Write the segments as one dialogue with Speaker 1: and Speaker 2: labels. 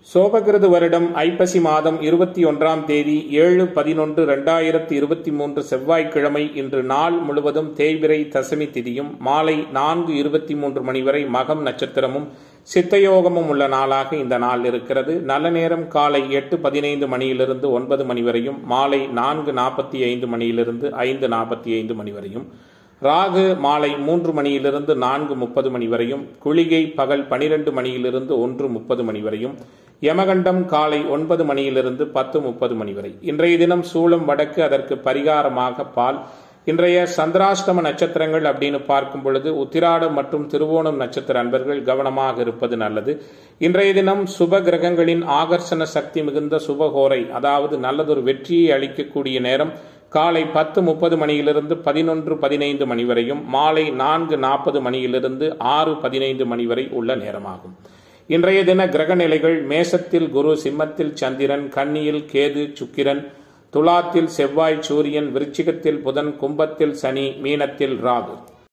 Speaker 1: சோபகிருது வருடம் ஐப்பசி மாதம் இருபத்தி ஒன்றாம் தேதி ஏழு பதினொன்று ரெண்டாயிரத்தி இருபத்தி மூன்று செவ்வாய்க்கிழமை இன்று நாள் முழுவதும் தேய்பிரை தசமி திதியும் மாலை நான்கு இருபத்தி மூன்று மணி வரை மகம் நட்சத்திரமும் சித்தயோகமும் உள்ள நாளாக இந்த நாள் இருக்கிறது நல்ல நேரம் காலை எட்டு பதினைந்து மணியிலிருந்து ஒன்பது மணி வரையும் மாலை நான்கு நாற்பத்தி ஐந்து மணியிலிருந்து ஐந்து நாற்பத்தி ஐந்து மணி வரையும் ராகு மாலை மூன்று மணியிலிருந்து நான்கு முப்பது மணி வரையும் குளிகை பகல் பனிரெண்டு மணியிலிருந்து ஒன்று முப்பது மணி வரையும் யமகண்டம் காலை ஒன்பது மணியிலிருந்து பத்து முப்பது மணி வரை இன்றைய தினம் சூளம் வடக்கு அதற்கு பரிகாரமாக பால் இன்றைய சந்திராஷ்டம நட்சத்திரங்கள் அப்படின்னு பார்க்கும் பொழுது உத்திராடம் மற்றும் திருவோணம் நட்சத்திர அன்பர்கள் கவனமாக இருப்பது நல்லது இன்றைய தினம் சுப கிரகங்களின் ஆகர்ஷண சக்தி மிகுந்த சுபகோரை அதாவது நல்லதொரு வெற்றியை அளிக்கக்கூடிய நேரம் காலை பத்து முப்பது மணியிலிருந்து பதினொன்று பதினைந்து மணி வரையும் மாலை நான்கு நாற்பது மணியிலிருந்து ஆறு பதினைந்து மணி வரை உள்ள நேரமாகும் இன்றைய தின கிரக நிலைகள் மேசத்தில் குரு சிம்மத்தில் சந்திரன் கன்னியில் கேது சுக்கிரன் துலாத்தில் செவ்வாய் சூரியன் விருச்சிகத்தில் புதன் கும்பத்தில் சனி மீனத்தில் ராகு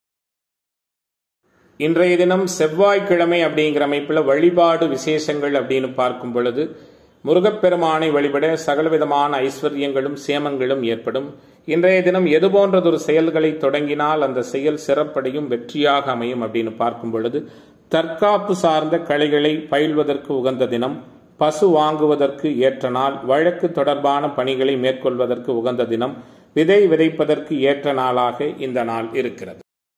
Speaker 1: இன்றைய தினம் செவ்வாய்க்கிழமை அப்படிங்கிற அமைப்பில் வழிபாடு விசேஷங்கள் அப்படின்னு பார்க்கும் பொழுது முருகப்பெருமானை வழிபட சகலவிதமான ஐஸ்வர்யங்களும் சேமங்களும் ஏற்படும் இன்றைய தினம் எது போன்றதொரு செயல்களை தொடங்கினால் அந்த செயல் சிறப்படையும் வெற்றியாக அமையும் அப்படின்னு பார்க்கும் பொழுது தற்காப்பு சார்ந்த கலைகளை பயில்வதற்கு உகந்த தினம் பசு வாங்குவதற்கு ஏற்ற நாள் வழக்கு தொடர்பான பணிகளை மேற்கொள்வதற்கு உகந்த தினம் விதை விதைப்பதற்கு ஏற்ற நாளாக இந்த நாள் இருக்கிறது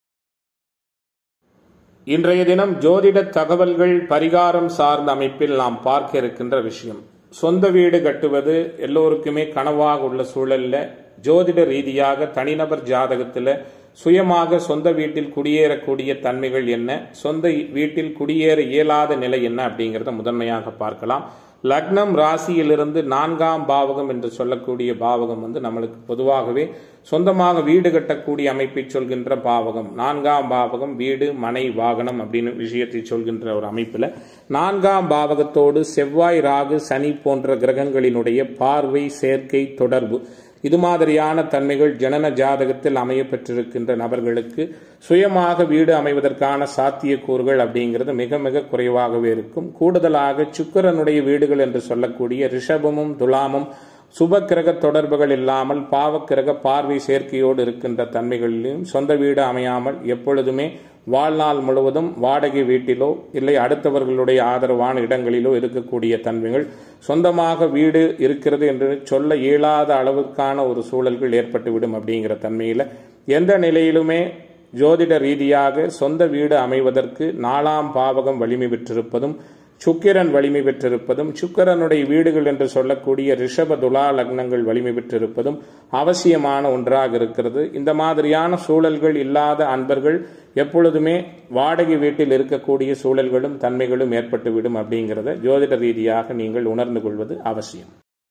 Speaker 1: இன்றைய தினம் ஜோதிட தகவல்கள் பரிகாரம் சார்ந்த அமைப்பில் நாம் பார்க்க இருக்கின்ற விஷயம் சொந்த வீடு கட்டுவது எல்லோருக்குமே கனவாக உள்ள சூழல்ல ஜோதிட ரீதியாக தனிநபர் ஜாதகத்தில் சுயமாக சொந்த வீட்டில் குடியேறக்கூடிய தன்மைகள் என்ன சொந்த வீட்டில் குடியேற இயலாத நிலை என்ன அப்படிங்கிறத முதன்மையாக பார்க்கலாம் லக்னம் ராசியிலிருந்து நான்காம் பாவகம் என்று சொல்லக்கூடிய பாவகம் வந்து நம்மளுக்கு பொதுவாகவே சொந்தமாக வீடு கட்டக்கூடிய அமைப்பை சொல்கின்ற பாவகம் நான்காம் பாவகம் வீடு மனை வாகனம் அப்படின்னு விஷயத்தை சொல்கின்ற ஒரு அமைப்பில் நான்காம் பாவகத்தோடு செவ்வாய் ராகு சனி போன்ற கிரகங்களினுடைய பார்வை சேர்க்கை தொடர்பு இது மாதிரியான தன்மைகள் ஜனன ஜாதகத்தில் அமைய பெற்றிருக்கின்ற நபர்களுக்கு சுயமாக வீடு அமைவதற்கான சாத்தியக்கூறுகள் அப்படிங்கிறது மிக மிக குறைவாகவே இருக்கும் கூடுதலாக சுக்கரனுடைய வீடுகள் என்று சொல்லக்கூடிய ரிஷபமும் துலாமும் சுப கிரக தொடர்புகள் இல்லாமல் பாவக்கிரக பார்வை சேர்க்கையோடு இருக்கின்ற தன்மைகளிலும் சொந்த வீடு அமையாமல் எப்பொழுதுமே வாழ்நாள் முழுவதும் வாடகை வீட்டிலோ இல்லை அடுத்தவர்களுடைய ஆதரவான இடங்களிலோ இருக்கக்கூடிய தன்மைகள் சொந்தமாக வீடு இருக்கிறது என்று சொல்ல இயலாத அளவுக்கான ஒரு சூழல்கள் ஏற்பட்டுவிடும் அப்படிங்கிற தன்மையில் எந்த நிலையிலுமே ஜோதிட ரீதியாக சொந்த வீடு அமைவதற்கு நாலாம் பாவகம் வலிமை பெற்றிருப்பதும் சுக்கிரன் வலிமை பெற்றிருப்பதும் சுக்கிரனுடைய வீடுகள் என்று சொல்லக்கூடிய ரிஷப துலா லக்னங்கள் வலிமை பெற்றிருப்பதும் அவசியமான ஒன்றாக இருக்கிறது இந்த மாதிரியான சூழல்கள் இல்லாத அன்பர்கள் எப்பொழுதுமே வாடகை வீட்டில் இருக்கக்கூடிய சூழல்களும் தன்மைகளும் ஏற்பட்டுவிடும் அப்படிங்கிறத ஜோதிட ரீதியாக நீங்கள் உணர்ந்து கொள்வது அவசியம்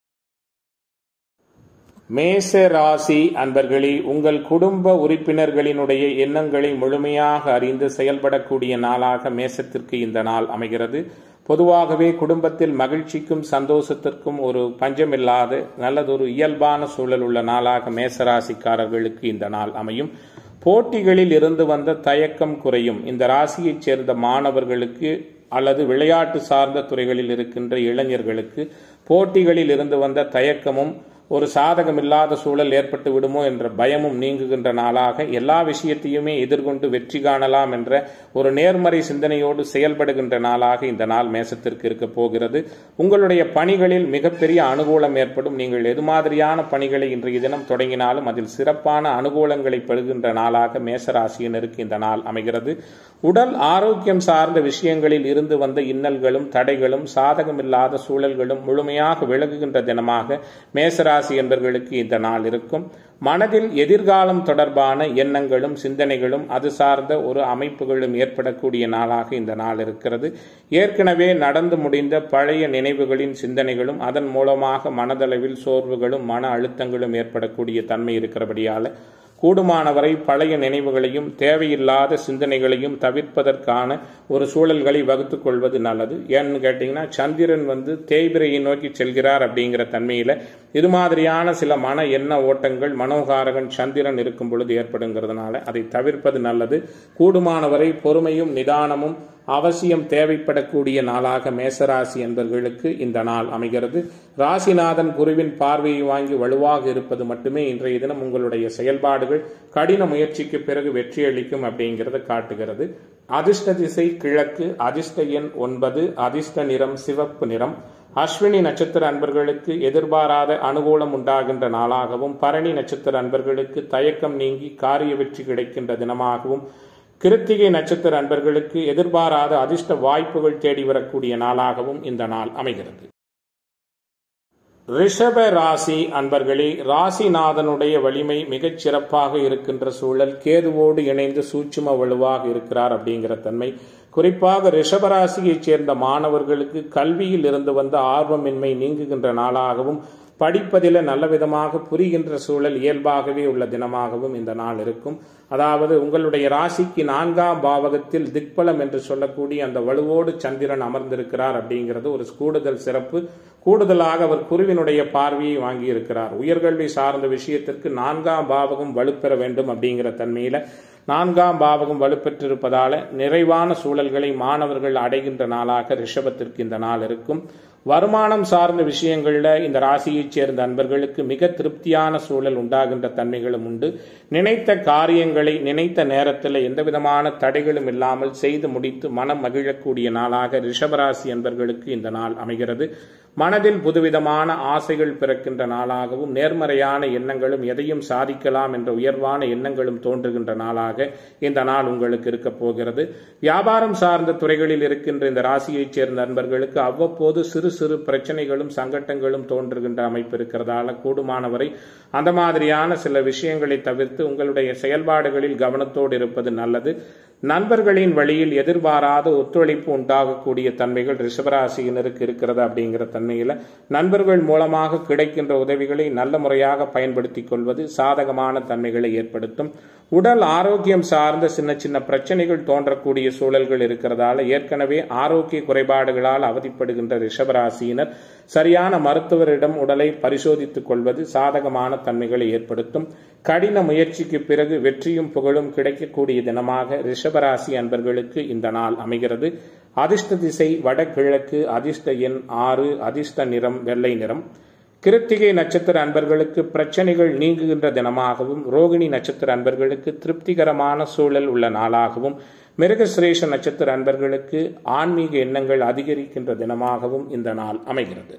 Speaker 1: மேச ராசி அன்பர்களே உங்கள் குடும்ப உறுப்பினர்களினுடைய எண்ணங்களை முழுமையாக அறிந்து செயல்படக்கூடிய நாளாக மேசத்திற்கு இந்த நாள் அமைகிறது பொதுவாகவே குடும்பத்தில் மகிழ்ச்சிக்கும் சந்தோஷத்திற்கும் ஒரு பஞ்சமில்லாத நல்லதொரு இயல்பான சூழல் உள்ள நாளாக மேசராசிக்காரர்களுக்கு இந்த நாள் அமையும் போட்டிகளில் இருந்து வந்த தயக்கம் குறையும் இந்த ராசியைச் சேர்ந்த மாணவர்களுக்கு அல்லது விளையாட்டு சார்ந்த துறைகளில் இருக்கின்ற இளைஞர்களுக்கு போட்டிகளில் இருந்து வந்த தயக்கமும் ஒரு சாதகமில்லாத சூழல் ஏற்பட்டு விடுமோ என்ற பயமும் நீங்குகின்ற நாளாக எல்லா விஷயத்தையுமே எதிர்கொண்டு வெற்றி காணலாம் என்ற ஒரு நேர்மறை சிந்தனையோடு செயல்படுகின்ற நாளாக இந்த நாள் மேசத்திற்கு இருக்க போகிறது உங்களுடைய பணிகளில் மிகப்பெரிய அனுகூலம் ஏற்படும் நீங்கள் எது மாதிரியான பணிகளை இன்றைய தினம் தொடங்கினாலும் அதில் சிறப்பான அனுகூலங்களை பெறுகின்ற நாளாக மேசராசியினருக்கு இந்த நாள் அமைகிறது உடல் ஆரோக்கியம் சார்ந்த விஷயங்களில் இருந்து வந்த இன்னல்களும் தடைகளும் சாதகமில்லாத சூழல்களும் முழுமையாக விலகுகின்ற தினமாக மேசரா ராசி என்பவர்களுக்கு இந்த நாள் இருக்கும் மனதில் எதிர்காலம் தொடர்பான எண்ணங்களும் சிந்தனைகளும் அது சார்ந்த ஒரு அமைப்புகளும் ஏற்படக்கூடிய நாளாக இந்த நாள் இருக்கிறது ஏற்கனவே நடந்து முடிந்த பழைய நினைவுகளின் சிந்தனைகளும் அதன் மூலமாக மனதளவில் சோர்வுகளும் மன அழுத்தங்களும் ஏற்படக்கூடிய தன்மை இருக்கிறபடியால் கூடுமானவரை பழைய நினைவுகளையும் தேவையில்லாத சிந்தனைகளையும் தவிர்ப்பதற்கான ஒரு சூழல்களை வகுத்து கொள்வது நல்லது ஏன்னு கேட்டிங்கன்னா சந்திரன் வந்து தேய்பிரையை நோக்கி செல்கிறார் அப்படிங்கிற தன்மையில் இது மாதிரியான சில மன எண்ண ஓட்டங்கள் மனோகாரகன் சந்திரன் இருக்கும் பொழுது ஏற்படுங்கிறதுனால அதை தவிர்ப்பது நல்லது கூடுமானவரை பொறுமையும் நிதானமும் அவசியம் தேவைப்படக்கூடிய நாளாக மேசராசி என்பர்களுக்கு இந்த நாள் அமைகிறது ராசிநாதன் குருவின் பார்வையை வாங்கி வலுவாக இருப்பது மட்டுமே இன்றைய தினம் உங்களுடைய செயல்பாடுகள் கடின முயற்சிக்கு பிறகு வெற்றியளிக்கும் அப்படிங்கிறத காட்டுகிறது அதிர்ஷ்ட திசை கிழக்கு அதிர்ஷ்ட எண் ஒன்பது அதிர்ஷ்ட நிறம் சிவப்பு நிறம் அஸ்வினி நட்சத்திர அன்பர்களுக்கு எதிர்பாராத அனுகூலம் உண்டாகின்ற நாளாகவும் பரணி நட்சத்திர அன்பர்களுக்கு தயக்கம் நீங்கி காரிய வெற்றி கிடைக்கின்ற தினமாகவும் கிருத்திகை நட்சத்திர அன்பர்களுக்கு எதிர்பாராத அதிர்ஷ்ட வாய்ப்புகள் தேடி வரக்கூடிய நாளாகவும் இந்த நாள் அமைகிறது ரிஷப ராசி அன்பர்களே ராசிநாதனுடைய வலிமை மிகச் சிறப்பாக இருக்கின்ற சூழல் கேதுவோடு இணைந்து சூட்சும வலுவாக இருக்கிறார் அப்படிங்கிற தன்மை குறிப்பாக ரிஷபராசியைச் சேர்ந்த மாணவர்களுக்கு கல்வியில் இருந்து வந்த ஆர்வமின்மை நீங்குகின்ற நாளாகவும் படிப்பதில் நல்ல விதமாக புரிகின்ற சூழல் இயல்பாகவே உள்ள தினமாகவும் இந்த நாள் இருக்கும் அதாவது உங்களுடைய ராசிக்கு நான்காம் பாவகத்தில் திக்பலம் என்று சொல்லக்கூடிய அந்த வலுவோடு சந்திரன் அமர்ந்திருக்கிறார் அப்படிங்கிறது ஒரு கூடுதல் சிறப்பு கூடுதலாக அவர் குருவினுடைய பார்வையை வாங்கி இருக்கிறார் உயர்கல்வி சார்ந்த விஷயத்திற்கு நான்காம் பாவகம் வலுப்பெற வேண்டும் அப்படிங்கிற தன்மையில நான்காம் பாவகம் வலுப்பெற்றிருப்பதால நிறைவான சூழல்களை மாணவர்கள் அடைகின்ற நாளாக ரிஷபத்திற்கு இந்த நாள் இருக்கும் வருமானம் சார்ந்த விஷயங்கள்ல இந்த ராசியைச் சேர்ந்த அன்பர்களுக்கு மிக திருப்தியான சூழல் உண்டாகின்ற தன்மைகளும் உண்டு நினைத்த காரியங்களை நினைத்த நேரத்தில் எந்த விதமான தடைகளும் இல்லாமல் செய்து முடித்து மனம் மகிழக்கூடிய நாளாக ரிஷபராசி அன்பர்களுக்கு இந்த நாள் அமைகிறது மனதில் புதுவிதமான ஆசைகள் பிறக்கின்ற நாளாகவும் நேர்மறையான எண்ணங்களும் எதையும் சாதிக்கலாம் என்ற உயர்வான எண்ணங்களும் தோன்றுகின்ற நாளாக இந்த நாள் உங்களுக்கு இருக்க போகிறது வியாபாரம் சார்ந்த துறைகளில் இருக்கின்ற இந்த ராசியைச் சேர்ந்த நண்பர்களுக்கு அவ்வப்போது சிறு சிறு பிரச்சனைகளும் சங்கட்டங்களும் தோன்றுகின்ற அமைப்பு இருக்கிறதால கூடுமானவரை அந்த மாதிரியான சில விஷயங்களை தவிர்த்து உங்களுடைய செயல்பாடுகளில் கவனத்தோடு இருப்பது நல்லது நண்பர்களின் வழியில் எதிர்பாராத ஒத்துழைப்பு உண்டாகக்கூடிய தன்மைகள் ரிஷபராசியினருக்கு இருக்கிறது அப்படிங்கிற தன்மையில் நண்பர்கள் மூலமாக கிடைக்கின்ற உதவிகளை நல்ல முறையாக பயன்படுத்திக் கொள்வது சாதகமான தன்மைகளை ஏற்படுத்தும் உடல் ஆரோக்கியம் சார்ந்த சின்ன சின்ன பிரச்சனைகள் தோன்றக்கூடிய சூழல்கள் இருக்கிறதால ஏற்கனவே ஆரோக்கிய குறைபாடுகளால் அவதிப்படுகின்ற ரிஷபராசியினர் சரியான மருத்துவரிடம் உடலை பரிசோதித்துக் கொள்வது சாதகமான தன்மைகளை ஏற்படுத்தும் கடின முயற்சிக்கு பிறகு வெற்றியும் புகழும் கிடைக்கக்கூடிய தினமாக ரிஷபராசி அன்பர்களுக்கு இந்த நாள் அமைகிறது அதிர்ஷ்ட திசை வடகிழக்கு அதிர்ஷ்ட எண் ஆறு அதிர்ஷ்ட நிறம் வெள்ளை நிறம் கிருத்திகை நட்சத்திர அன்பர்களுக்கு பிரச்சனைகள் நீங்குகின்ற தினமாகவும் ரோகிணி நட்சத்திர அன்பர்களுக்கு திருப்திகரமான சூழல் உள்ள நாளாகவும் மிருகசிரேஷ நட்சத்திர அன்பர்களுக்கு ஆன்மீக எண்ணங்கள் அதிகரிக்கின்ற தினமாகவும் இந்த நாள் அமைகிறது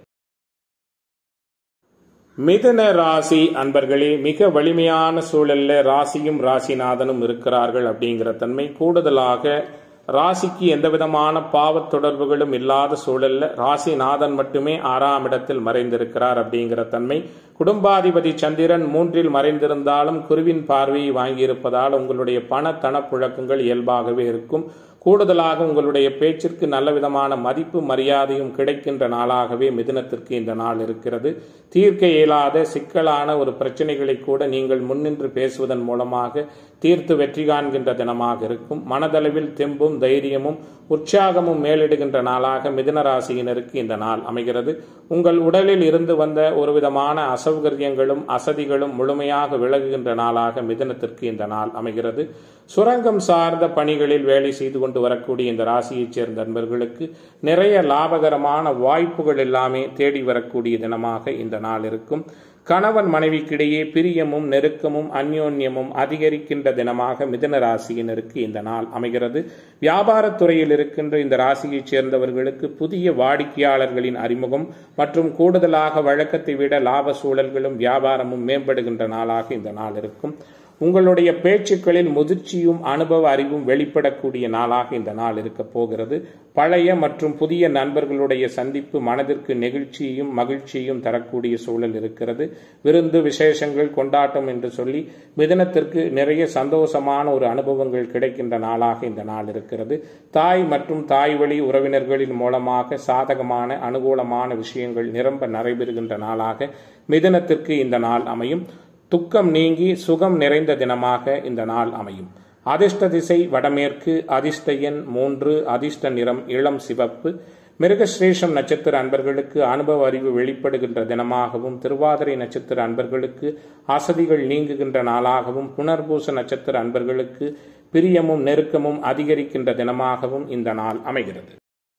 Speaker 1: மிதுன ராசி அன்பர்களே மிக வலிமையான சூழல்ல ராசியும் ராசிநாதனும் இருக்கிறார்கள் அப்படிங்கிற தன்மை கூடுதலாக ராசிக்கு எந்த விதமான பாவத் தொடர்புகளும் இல்லாத சூழல்ல ராசிநாதன் மட்டுமே ஆறாம் இடத்தில் மறைந்திருக்கிறார் அப்படிங்கிற தன்மை குடும்பாதிபதி சந்திரன் மூன்றில் மறைந்திருந்தாலும் குருவின் பார்வையை வாங்கியிருப்பதால் உங்களுடைய பண தனப்புழக்கங்கள் இயல்பாகவே இருக்கும் கூடுதலாக உங்களுடைய பேச்சிற்கு நல்ல விதமான மதிப்பு மரியாதையும் கிடைக்கின்ற நாளாகவே மிதுனத்திற்கு இந்த நாள் இருக்கிறது தீர்க்க இயலாத சிக்கலான ஒரு பிரச்சனைகளை கூட நீங்கள் முன்னின்று பேசுவதன் மூலமாக தீர்த்து வெற்றி காண்கின்ற தினமாக இருக்கும் மனதளவில் தெம்பும் தைரியமும் உற்சாகமும் மேலிடுகின்ற நாளாக மிதுன ராசியினருக்கு இந்த நாள் அமைகிறது உங்கள் உடலில் இருந்து வந்த ஒரு விதமான அசௌகரியங்களும் அசதிகளும் முழுமையாக விலகுகின்ற நாளாக மிதுனத்திற்கு இந்த நாள் அமைகிறது சுரங்கம் சார்ந்த பணிகளில் வேலை செய்து கொண்டு வரக்கூடிய இந்த ராசியைச் சேர்ந்த நண்பர்களுக்கு நிறைய லாபகரமான வாய்ப்புகள் எல்லாமே தேடி வரக்கூடிய தினமாக இந்த நாள் இருக்கும் கணவன் மனைவிக்கிடையே பிரியமும் நெருக்கமும் அந்யோன்யமும் அதிகரிக்கின்ற தினமாக மிதன ராசியினருக்கு இந்த நாள் அமைகிறது வியாபாரத்துறையில் இருக்கின்ற இந்த ராசியைச் சேர்ந்தவர்களுக்கு புதிய வாடிக்கையாளர்களின் அறிமுகம் மற்றும் கூடுதலாக வழக்கத்தை விட லாப சூழல்களும் வியாபாரமும் மேம்படுகின்ற நாளாக இந்த நாள் இருக்கும் உங்களுடைய பேச்சுக்களில் முதிர்ச்சியும் அனுபவ அறிவும் வெளிப்படக்கூடிய நாளாக இந்த நாள் இருக்க போகிறது பழைய மற்றும் புதிய நண்பர்களுடைய சந்திப்பு மனதிற்கு நெகிழ்ச்சியையும் மகிழ்ச்சியையும் தரக்கூடிய சூழல் இருக்கிறது விருந்து விசேஷங்கள் கொண்டாட்டம் என்று சொல்லி மிதனத்திற்கு நிறைய சந்தோஷமான ஒரு அனுபவங்கள் கிடைக்கின்ற நாளாக இந்த நாள் இருக்கிறது தாய் மற்றும் தாய் வழி உறவினர்களின் மூலமாக சாதகமான அனுகூலமான விஷயங்கள் நிரம்ப நடைபெறுகின்ற நாளாக மிதனத்திற்கு இந்த நாள் அமையும் துக்கம் நீங்கி சுகம் நிறைந்த தினமாக இந்த நாள் அமையும் அதிர்ஷ்ட திசை வடமேற்கு அதிர்ஷ்ட எண் மூன்று அதிர்ஷ்ட நிறம் இளம் சிவப்பு மிருகஸ்ரேஷம் நட்சத்திர அன்பர்களுக்கு அனுபவ அறிவு வெளிப்படுகின்ற தினமாகவும் திருவாதிரை நட்சத்திர அன்பர்களுக்கு அசதிகள் நீங்குகின்ற நாளாகவும் புனர்பூச நட்சத்திர அன்பர்களுக்கு பிரியமும் நெருக்கமும் அதிகரிக்கின்ற தினமாகவும் இந்த நாள் அமைகிறது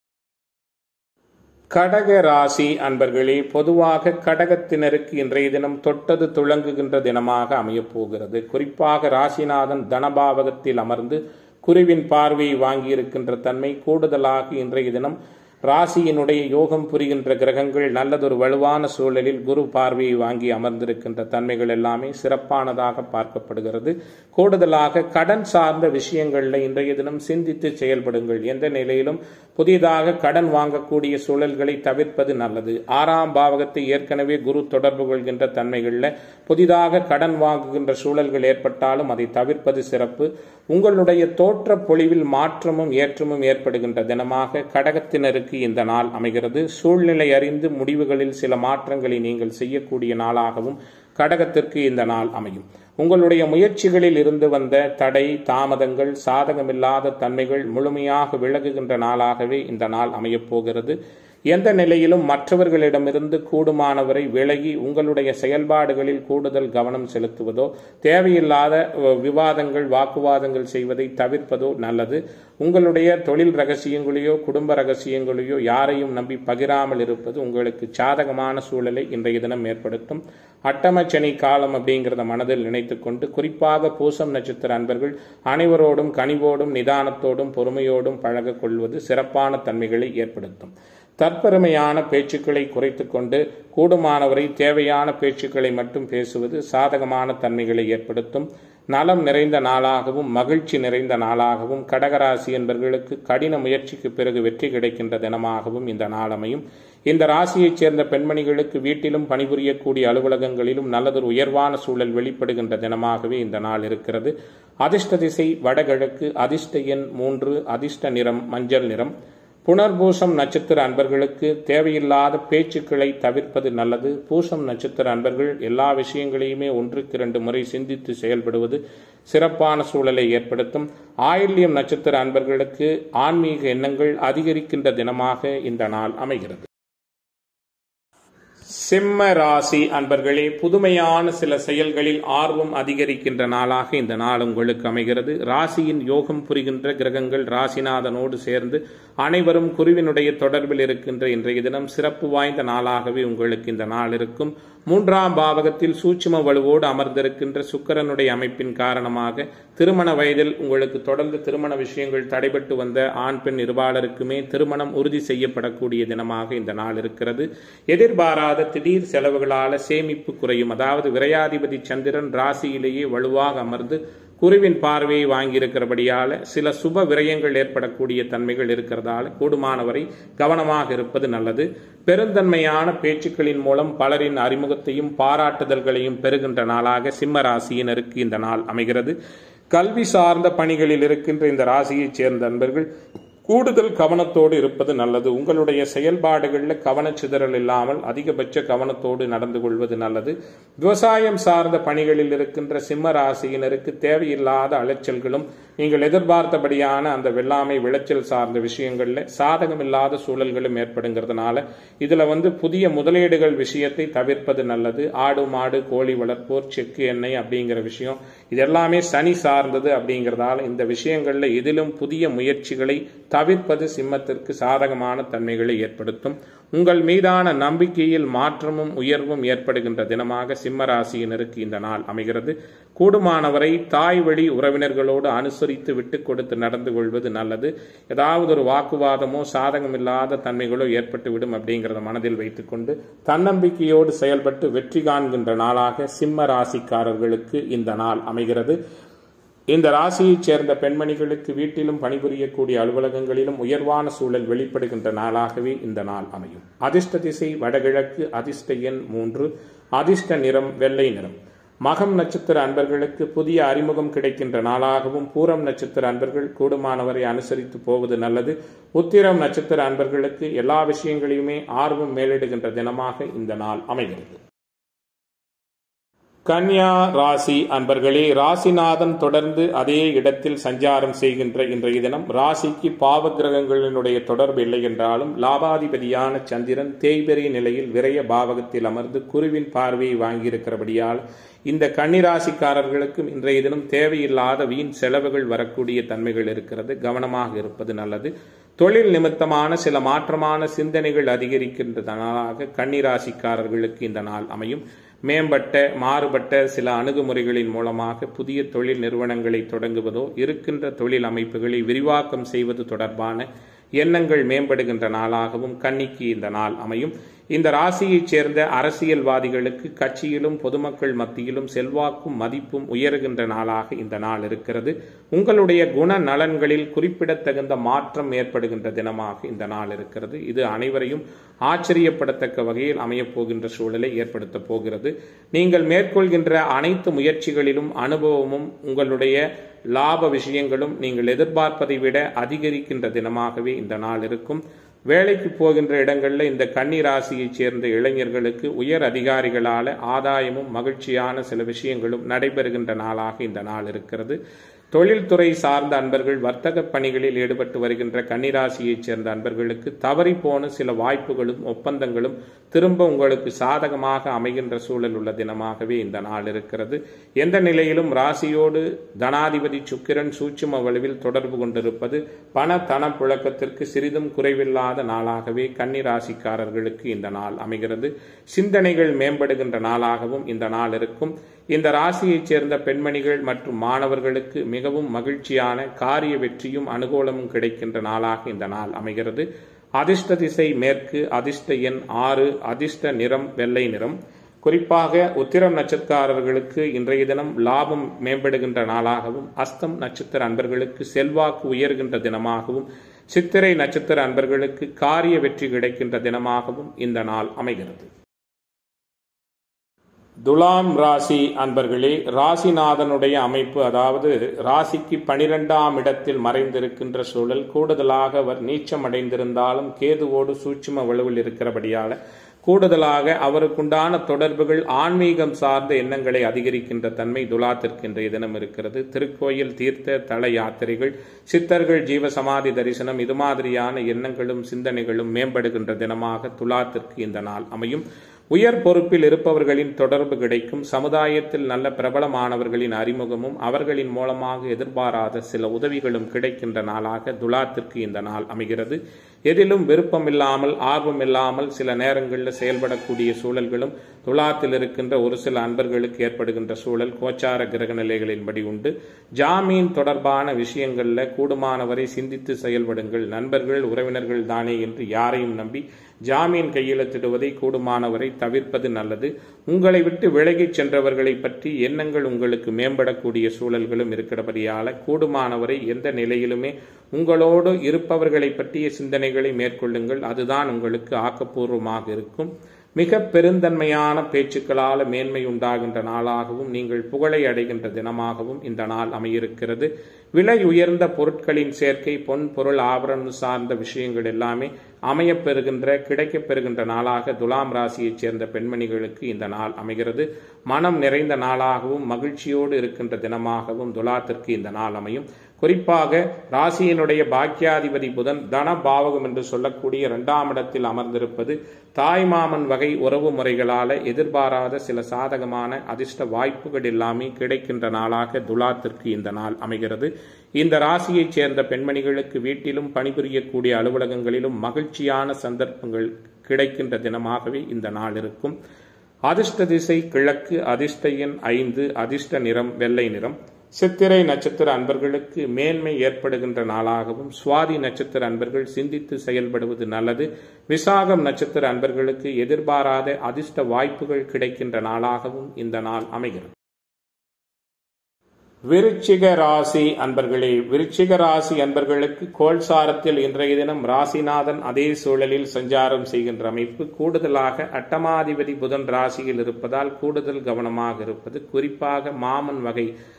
Speaker 1: கடக ராசி அன்பர்களே பொதுவாக கடகத்தினருக்கு இன்றைய தினம் தொட்டது துளங்குகின்ற தினமாக அமையப் போகிறது குறிப்பாக ராசிநாதன் தனபாவகத்தில் அமர்ந்து குருவின் பார்வையை வாங்கியிருக்கின்ற தன்மை கூடுதலாக இன்றைய தினம் ராசியினுடைய யோகம் புரிகின்ற கிரகங்கள் நல்லதொரு வலுவான சூழலில் குரு பார்வையை வாங்கி அமர்ந்திருக்கின்ற தன்மைகள் எல்லாமே சிறப்பானதாக பார்க்கப்படுகிறது கூடுதலாக கடன் சார்ந்த விஷயங்களில் இன்றைய தினம் சிந்தித்து செயல்படுங்கள் எந்த நிலையிலும் புதிதாக கடன் வாங்கக்கூடிய சூழல்களை தவிர்ப்பது நல்லது ஆறாம் பாவகத்தை ஏற்கனவே குரு தொடர்பு கொள்கின்ற தன்மைகளில் புதிதாக கடன் வாங்குகின்ற சூழல்கள் ஏற்பட்டாலும் அதை தவிர்ப்பது சிறப்பு உங்களுடைய தோற்ற பொழிவில் மாற்றமும் ஏற்றமும் ஏற்படுகின்ற தினமாக கடகத்தினருக்கு இந்த நாள் அமைகிறது சூழ்நிலை அறிந்து முடிவுகளில் சில மாற்றங்களை நீங்கள் செய்யக்கூடிய நாளாகவும் கடகத்திற்கு இந்த நாள் அமையும் உங்களுடைய முயற்சிகளில் இருந்து வந்த தடை தாமதங்கள் சாதகமில்லாத தன்மைகள் முழுமையாக விலகுகின்ற நாளாகவே இந்த நாள் அமையப் போகிறது எந்த நிலையிலும் மற்றவர்களிடமிருந்து கூடுமானவரை விலகி உங்களுடைய செயல்பாடுகளில் கூடுதல் கவனம் செலுத்துவதோ தேவையில்லாத விவாதங்கள் வாக்குவாதங்கள் செய்வதை தவிர்ப்பதோ நல்லது உங்களுடைய தொழில் ரகசியங்களையோ குடும்ப ரகசியங்களையோ யாரையும் நம்பி பகிராமல் இருப்பது உங்களுக்கு சாதகமான சூழலை இன்றைய தினம் ஏற்படுத்தும் அட்டமச்சனி காலம் அப்படிங்கிறத மனதில் நினைத்து கொண்டு குறிப்பாக பூசம் நட்சத்திர அன்பர்கள் அனைவரோடும் கனிவோடும் நிதானத்தோடும் பொறுமையோடும் பழக கொள்வது சிறப்பான தன்மைகளை ஏற்படுத்தும் தற்பெருமையான பேச்சுக்களை குறைத்து கொண்டு கூடுமானவரை தேவையான பேச்சுக்களை மட்டும் பேசுவது சாதகமான தன்மைகளை ஏற்படுத்தும் நலம் நிறைந்த நாளாகவும் மகிழ்ச்சி நிறைந்த நாளாகவும் கடகராசி என்பவர்களுக்கு கடின முயற்சிக்கு பிறகு வெற்றி கிடைக்கின்ற தினமாகவும் இந்த நாள் அமையும் இந்த ராசியைச் சேர்ந்த பெண்மணிகளுக்கு வீட்டிலும் பணிபுரியக்கூடிய அலுவலகங்களிலும் நல்லதொரு உயர்வான சூழல் வெளிப்படுகின்ற தினமாகவே இந்த நாள் இருக்கிறது அதிர்ஷ்ட திசை வடகிழக்கு அதிர்ஷ்ட எண் மூன்று அதிர்ஷ்ட நிறம் மஞ்சள் நிறம் புனர்பூசம் நட்சத்திர அன்பர்களுக்கு தேவையில்லாத பேச்சுக்களை தவிர்ப்பது நல்லது பூசம் நட்சத்திர அன்பர்கள் எல்லா விஷயங்களையுமே ஒன்றுக்கு இரண்டு முறை சிந்தித்து செயல்படுவது சிறப்பான சூழலை ஏற்படுத்தும் ஆயில்யம் நட்சத்திர அன்பர்களுக்கு ஆன்மீக எண்ணங்கள் அதிகரிக்கின்ற தினமாக இந்த நாள் அமைகிறது சிம்ம ராசி அன்பர்களே புதுமையான சில செயல்களில் ஆர்வம் அதிகரிக்கின்ற நாளாக இந்த நாள் உங்களுக்கு அமைகிறது ராசியின் யோகம் புரிகின்ற கிரகங்கள் ராசிநாதனோடு சேர்ந்து அனைவரும் குருவினுடைய தொடர்பில் இருக்கின்ற இன்றைய தினம் சிறப்பு வாய்ந்த நாளாகவே உங்களுக்கு இந்த நாள் இருக்கும் மூன்றாம் பாவகத்தில் சூட்சும வலுவோடு அமர்ந்திருக்கின்ற சுக்கரனுடைய அமைப்பின் காரணமாக திருமண வயதில் உங்களுக்கு தொடர்ந்து திருமண விஷயங்கள் தடைபட்டு வந்த ஆண் பெண் இருபாலருக்குமே திருமணம் உறுதி செய்யப்படக்கூடிய தினமாக இந்த நாள் இருக்கிறது எதிர்பாராத திடீர் செலவுகளால சேமிப்பு குறையும் அதாவது விரையாதிபதி சந்திரன் ராசியிலேயே வலுவாக அமர்ந்து குருவின் பார்வையை வாங்கியிருக்கிறபடியால சில சுப விரயங்கள் ஏற்படக்கூடிய தன்மைகள் இருக்கிறதால கூடுமானவரை கவனமாக இருப்பது நல்லது பெருந்தன்மையான பேச்சுக்களின் மூலம் பலரின் அறிமுகத்தையும் பாராட்டுதல்களையும் பெறுகின்ற நாளாக சிம்ம ராசியினருக்கு இந்த நாள் அமைகிறது கல்வி சார்ந்த பணிகளில் இருக்கின்ற இந்த ராசியைச் சேர்ந்த நண்பர்கள் கூடுதல் கவனத்தோடு இருப்பது நல்லது உங்களுடைய செயல்பாடுகளில் கவனச்சிதறல் இல்லாமல் அதிகபட்ச கவனத்தோடு நடந்து கொள்வது நல்லது விவசாயம் சார்ந்த பணிகளில் இருக்கின்ற சிம்ம ராசியினருக்கு தேவையில்லாத அலைச்சல்களும் நீங்கள் எதிர்பார்த்தபடியான அந்த வெள்ளாமை விளைச்சல் சார்ந்த விஷயங்களில் சாதகமில்லாத சூழல்களும் ஏற்படுங்கிறதுனால இதுல வந்து புதிய முதலீடுகள் விஷயத்தை தவிர்ப்பது நல்லது ஆடு மாடு கோழி வளர்ப்போர் செக்கு எண்ணெய் அப்படிங்கிற விஷயம் இது எல்லாமே சனி சார்ந்தது அப்படிங்கிறதால இந்த விஷயங்கள்ல எதிலும் புதிய முயற்சிகளை தவிர்ப்பது சிம்மத்திற்கு சாதகமான தன்மைகளை ஏற்படுத்தும் உங்கள் மீதான நம்பிக்கையில் மாற்றமும் உயர்வும் ஏற்படுகின்ற தினமாக சிம்ம ராசியினருக்கு இந்த நாள் அமைகிறது கூடுமானவரை தாய் வழி உறவினர்களோடு அனுசரித்து விட்டு கொடுத்து நடந்து கொள்வது நல்லது ஏதாவது ஒரு வாக்குவாதமோ சாதகமில்லாத தன்மைகளோ ஏற்பட்டு விடும் அப்படிங்கிறத மனதில் வைத்துக்கொண்டு தன்னம்பிக்கையோடு செயல்பட்டு வெற்றி காண்கின்ற நாளாக சிம்ம ராசிக்காரர்களுக்கு இந்த நாள் அமைகிறது இந்த ராசியைச் சேர்ந்த பெண்மணிகளுக்கு வீட்டிலும் பணிபுரியக்கூடிய அலுவலகங்களிலும் உயர்வான சூழல் வெளிப்படுகின்ற நாளாகவே இந்த நாள் அமையும் அதிர்ஷ்ட திசை வடகிழக்கு அதிர்ஷ்ட எண் மூன்று அதிர்ஷ்ட நிறம் வெள்ளை நிறம் மகம் நட்சத்திர அன்பர்களுக்கு புதிய அறிமுகம் கிடைக்கின்ற நாளாகவும் பூரம் நட்சத்திர அன்பர்கள் கூடுமானவரை அனுசரித்து போவது நல்லது உத்திரம் நட்சத்திர அன்பர்களுக்கு எல்லா விஷயங்களையுமே ஆர்வம் மேலிடுகின்ற தினமாக இந்த நாள் அமைகிறது கன்யா ராசி அன்பர்களே ராசிநாதன் தொடர்ந்து அதே இடத்தில் சஞ்சாரம் செய்கின்ற இன்றைய தினம் ராசிக்கு பாவ கிரகங்களினுடைய தொடர்பு இல்லை என்றாலும் லாபாதிபதியான சந்திரன் தேய்பெறி நிலையில் விரய பாவகத்தில் அமர்ந்து குருவின் பார்வையை வாங்கியிருக்கிறபடியால் இந்த கன்னிராசிக்காரர்களுக்கும் இன்றைய தினம் தேவையில்லாத வீண் செலவுகள் வரக்கூடிய தன்மைகள் இருக்கிறது கவனமாக இருப்பது நல்லது தொழில் நிமித்தமான சில மாற்றமான சிந்தனைகள் அதிகரிக்கின்றதனாலாக கன்னிராசிக்காரர்களுக்கு இந்த நாள் அமையும் மேம்பட்ட மாறுபட்ட சில அணுகுமுறைகளின் மூலமாக புதிய தொழில் நிறுவனங்களை தொடங்குவதோ இருக்கின்ற தொழில் அமைப்புகளை விரிவாக்கம் செய்வது தொடர்பான எண்ணங்கள் மேம்படுகின்ற நாளாகவும் கன்னிக்கு இந்த நாள் அமையும் இந்த ராசியைச் சேர்ந்த அரசியல்வாதிகளுக்கு கட்சியிலும் பொதுமக்கள் மத்தியிலும் செல்வாக்கும் மதிப்பும் உயருகின்ற நாளாக இந்த நாள் இருக்கிறது உங்களுடைய குண நலன்களில் குறிப்பிடத்தகுந்த மாற்றம் ஏற்படுகின்ற தினமாக இந்த நாள் இருக்கிறது இது அனைவரையும் ஆச்சரியப்படத்தக்க வகையில் அமையப் போகின்ற சூழலை ஏற்படுத்தப் போகிறது நீங்கள் மேற்கொள்கின்ற அனைத்து முயற்சிகளிலும் அனுபவமும் உங்களுடைய லாப விஷயங்களும் நீங்கள் எதிர்பார்ப்பதை விட அதிகரிக்கின்ற தினமாகவே இந்த நாள் இருக்கும் வேலைக்கு போகின்ற இடங்களில் இந்த கன்னி ராசியைச் சேர்ந்த இளைஞர்களுக்கு உயர் அதிகாரிகளால ஆதாயமும் மகிழ்ச்சியான சில விஷயங்களும் நடைபெறுகின்ற நாளாக இந்த நாள் இருக்கிறது தொழில்துறை சார்ந்த அன்பர்கள் வர்த்தக பணிகளில் ஈடுபட்டு வருகின்ற கன்னிராசியைச் சேர்ந்த அன்பர்களுக்கு தவறி போன சில வாய்ப்புகளும் ஒப்பந்தங்களும் திரும்ப உங்களுக்கு சாதகமாக அமைகின்ற சூழல் உள்ள தினமாகவே இந்த நாள் இருக்கிறது எந்த நிலையிலும் ராசியோடு தனாதிபதி சுக்கிரன் சூட்சும வலுவில் தொடர்பு கொண்டிருப்பது பண தன புழக்கத்திற்கு சிறிதும் குறைவில்லாத நாளாகவே கன்னி ராசிக்காரர்களுக்கு இந்த நாள் அமைகிறது சிந்தனைகள் மேம்படுகின்ற நாளாகவும் இந்த நாள் இருக்கும் இந்த ராசியைச் சேர்ந்த பெண்மணிகள் மற்றும் மாணவர்களுக்கு மிகவும் மகிழ்ச்சியான காரிய வெற்றியும் அனுகூலமும் கிடைக்கின்ற நாளாக இந்த நாள் அமைகிறது அதிர்ஷ்ட திசை மேற்கு அதிர்ஷ்ட எண் ஆறு அதிர்ஷ்ட நிறம் வெள்ளை நிறம் குறிப்பாக உத்திரம் நட்சத்திரக்காரர்களுக்கு இன்றைய தினம் லாபம் மேம்படுகின்ற நாளாகவும் அஸ்தம் நட்சத்திர அன்பர்களுக்கு செல்வாக்கு உயர்கின்ற தினமாகவும் சித்திரை நட்சத்திர அன்பர்களுக்கு காரிய வெற்றி கிடைக்கின்ற தினமாகவும் இந்த நாள் அமைகிறது துலாம் ராசி அன்பர்களே ராசிநாதனுடைய அமைப்பு அதாவது ராசிக்கு பனிரெண்டாம் இடத்தில் மறைந்திருக்கின்ற சூழல் கூடுதலாக அவர் நீச்சம் அடைந்திருந்தாலும் கேதுவோடு சூட்சும வலுவில் இருக்கிறபடியால கூடுதலாக அவருக்குண்டான தொடர்புகள் ஆன்மீகம் சார்ந்த எண்ணங்களை அதிகரிக்கின்ற தன்மை துலாத்திற்கு இன்றைய தினம் இருக்கிறது திருக்கோயில் தீர்த்த தல யாத்திரைகள் சித்தர்கள் ஜீவசமாதி தரிசனம் இது மாதிரியான எண்ணங்களும் சிந்தனைகளும் மேம்படுகின்ற தினமாக துலாத்திற்கு இந்த நாள் அமையும் உயர் பொறுப்பில் இருப்பவர்களின் தொடர்பு கிடைக்கும் சமுதாயத்தில் நல்ல பிரபலமானவர்களின் அறிமுகமும் அவர்களின் மூலமாக எதிர்பாராத சில உதவிகளும் கிடைக்கின்ற நாளாக துலாத்திற்கு இந்த நாள் அமைகிறது எதிலும் விருப்பமில்லாமல் ஆர்வமில்லாமல் சில நேரங்களில் செயல்படக்கூடிய சூழல்களும் துலாத்தில் இருக்கின்ற ஒரு சில அன்பர்களுக்கு ஏற்படுகின்ற சூழல் கோச்சார கிரக நிலைகளின்படி உண்டு ஜாமீன் தொடர்பான விஷயங்களில் கூடுமானவரை சிந்தித்து செயல்படுங்கள் நண்பர்கள் உறவினர்கள் தானே என்று யாரையும் நம்பி ஜாமீன் கையெழுத்திடுவதை கூடுமானவரை தவிர்ப்பது நல்லது உங்களை விட்டு விலகிச் சென்றவர்களை பற்றி எண்ணங்கள் உங்களுக்கு மேம்படக்கூடிய சூழல்களும் இருக்கிறபடியால கூடுமானவரை எந்த நிலையிலுமே உங்களோடு இருப்பவர்களை பற்றிய சிந்தனைகளை மேற்கொள்ளுங்கள் அதுதான் உங்களுக்கு ஆக்கப்பூர்வமாக இருக்கும் மிக பெருந்தன்மையான பேச்சுக்களால் மேன்மை உண்டாகின்ற நாளாகவும் நீங்கள் புகழை அடைகின்ற தினமாகவும் இந்த நாள் அமையிருக்கிறது விலை உயர்ந்த பொருட்களின் சேர்க்கை பொன் பொருள் ஆபரணம் சார்ந்த விஷயங்கள் எல்லாமே அமையப்பெறுகின்ற கிடைக்கப் பெறுகின்ற நாளாக துலாம் ராசியைச் சேர்ந்த பெண்மணிகளுக்கு இந்த நாள் அமைகிறது மனம் நிறைந்த நாளாகவும் மகிழ்ச்சியோடு இருக்கின்ற தினமாகவும் துலாத்திற்கு இந்த நாள் அமையும் குறிப்பாக ராசியினுடைய பாக்கியாதிபதி புதன் தன பாவகம் என்று சொல்லக்கூடிய இரண்டாம் இடத்தில் அமர்ந்திருப்பது தாய்மாமன் வகை உறவு முறைகளால எதிர்பாராத சில சாதகமான அதிர்ஷ்ட வாய்ப்புகள் எல்லாமே கிடைக்கின்ற நாளாக துலாத்திற்கு இந்த நாள் அமைகிறது இந்த ராசியைச் சேர்ந்த பெண்மணிகளுக்கு வீட்டிலும் பணிபுரியக்கூடிய அலுவலகங்களிலும் மகிழ்ச்சியான சந்தர்ப்பங்கள் கிடைக்கின்ற தினமாகவே இந்த நாள் இருக்கும் அதிர்ஷ்ட திசை கிழக்கு அதிர்ஷ்ட எண் ஐந்து அதிர்ஷ்ட நிறம் வெள்ளை நிறம் சித்திரை நட்சத்திர அன்பர்களுக்கு மேன்மை ஏற்படுகின்ற நாளாகவும் சுவாதி நட்சத்திர அன்பர்கள் சிந்தித்து செயல்படுவது நல்லது விசாகம் நட்சத்திர அன்பர்களுக்கு எதிர்பாராத அதிர்ஷ்ட வாய்ப்புகள் கிடைக்கின்ற நாளாகவும் இந்த நாள் அமைகிறது விருச்சிக ராசி அன்பர்களே விருச்சிக ராசி அன்பர்களுக்கு கோல்சாரத்தில் இன்றைய தினம் ராசிநாதன் அதே சூழலில் சஞ்சாரம் செய்கின்ற அமைப்பு கூடுதலாக அட்டமாதிபதி புதன் ராசியில் இருப்பதால் கூடுதல் கவனமாக இருப்பது குறிப்பாக மாமன் வகை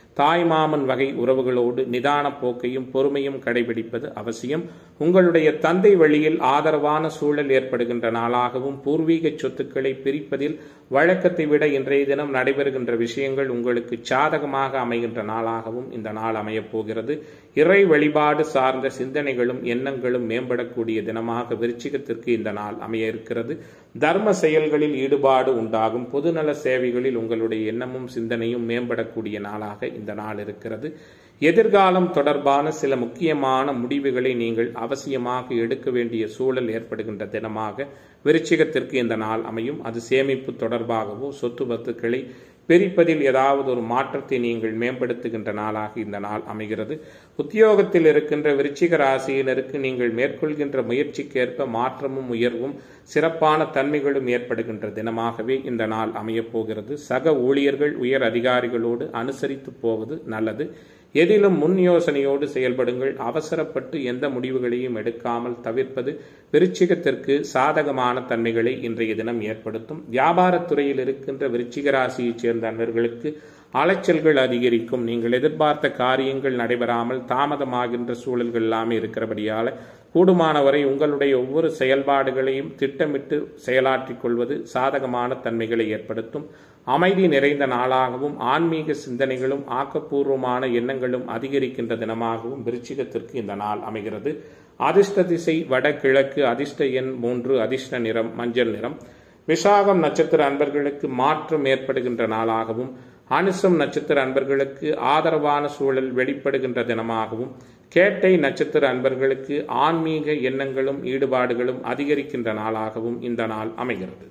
Speaker 1: தாய்மாமன் வகை உறவுகளோடு நிதான போக்கையும் பொறுமையும் கடைபிடிப்பது அவசியம் உங்களுடைய தந்தை வழியில் ஆதரவான சூழல் ஏற்படுகின்ற நாளாகவும் பூர்வீக சொத்துக்களை பிரிப்பதில் வழக்கத்தை விட இன்றைய தினம் நடைபெறுகின்ற விஷயங்கள் உங்களுக்கு சாதகமாக அமைகின்ற நாளாகவும் இந்த நாள் அமையப் போகிறது இறை வழிபாடு சார்ந்த சிந்தனைகளும் எண்ணங்களும் மேம்படக்கூடிய தினமாக விருச்சிகத்திற்கு இந்த நாள் அமைய இருக்கிறது தர்ம செயல்களில் ஈடுபாடு உண்டாகும் பொதுநல சேவைகளில் உங்களுடைய எண்ணமும் சிந்தனையும் மேம்படக்கூடிய நாளாக இந்த நாள் இருக்கிறது எதிர்காலம் தொடர்பான சில முக்கியமான முடிவுகளை நீங்கள் அவசியமாக எடுக்க வேண்டிய சூழல் ஏற்படுகின்ற தினமாக விருச்சிகத்திற்கு இந்த நாள் அமையும் அது சேமிப்பு தொடர்பாகவோ சொத்து பத்துக்களை பிரிப்பதில் ஏதாவது ஒரு மாற்றத்தை நீங்கள் மேம்படுத்துகின்ற நாளாக இந்த நாள் அமைகிறது உத்தியோகத்தில் இருக்கின்ற விருச்சிக ராசியினருக்கு நீங்கள் மேற்கொள்கின்ற முயற்சிக்கேற்ப மாற்றமும் உயர்வும் சிறப்பான தன்மைகளும் ஏற்படுகின்ற தினமாகவே இந்த நாள் அமையப் போகிறது சக ஊழியர்கள் உயர் அதிகாரிகளோடு அனுசரித்து போவது நல்லது எதிலும் முன் யோசனையோடு செயல்படுங்கள் அவசரப்பட்டு எந்த முடிவுகளையும் எடுக்காமல் தவிர்ப்பது விருச்சிகத்திற்கு சாதகமான தன்மைகளை இன்றைய தினம் ஏற்படுத்தும் வியாபாரத்துறையில் இருக்கின்ற விருச்சிக ராசியைச் சேர்ந்த அன்பர்களுக்கு அலைச்சல்கள் அதிகரிக்கும் நீங்கள் எதிர்பார்த்த காரியங்கள் நடைபெறாமல் தாமதமாகின்ற சூழல்கள் எல்லாமே இருக்கிறபடியால் கூடுமானவரை உங்களுடைய ஒவ்வொரு செயல்பாடுகளையும் திட்டமிட்டு செயலாற்றிக் கொள்வது சாதகமான தன்மைகளை ஏற்படுத்தும் அமைதி நிறைந்த நாளாகவும் ஆன்மீக சிந்தனைகளும் ஆக்கப்பூர்வமான எண்ணங்களும் அதிகரிக்கின்ற தினமாகவும் விருச்சிகத்திற்கு இந்த நாள் அமைகிறது அதிர்ஷ்ட திசை வடகிழக்கு அதிர்ஷ்ட எண் மூன்று அதிர்ஷ்ட நிறம் மஞ்சள் நிறம் விசாகம் நட்சத்திர அன்பர்களுக்கு மாற்றம் ஏற்படுகின்ற நாளாகவும் அனுசம் நட்சத்திர அன்பர்களுக்கு ஆதரவான சூழல் வெளிப்படுகின்ற தினமாகவும் கேட்டை நட்சத்திர அன்பர்களுக்கு ஆன்மீக எண்ணங்களும் ஈடுபாடுகளும் அதிகரிக்கின்ற நாளாகவும் இந்த நாள் அமைகிறது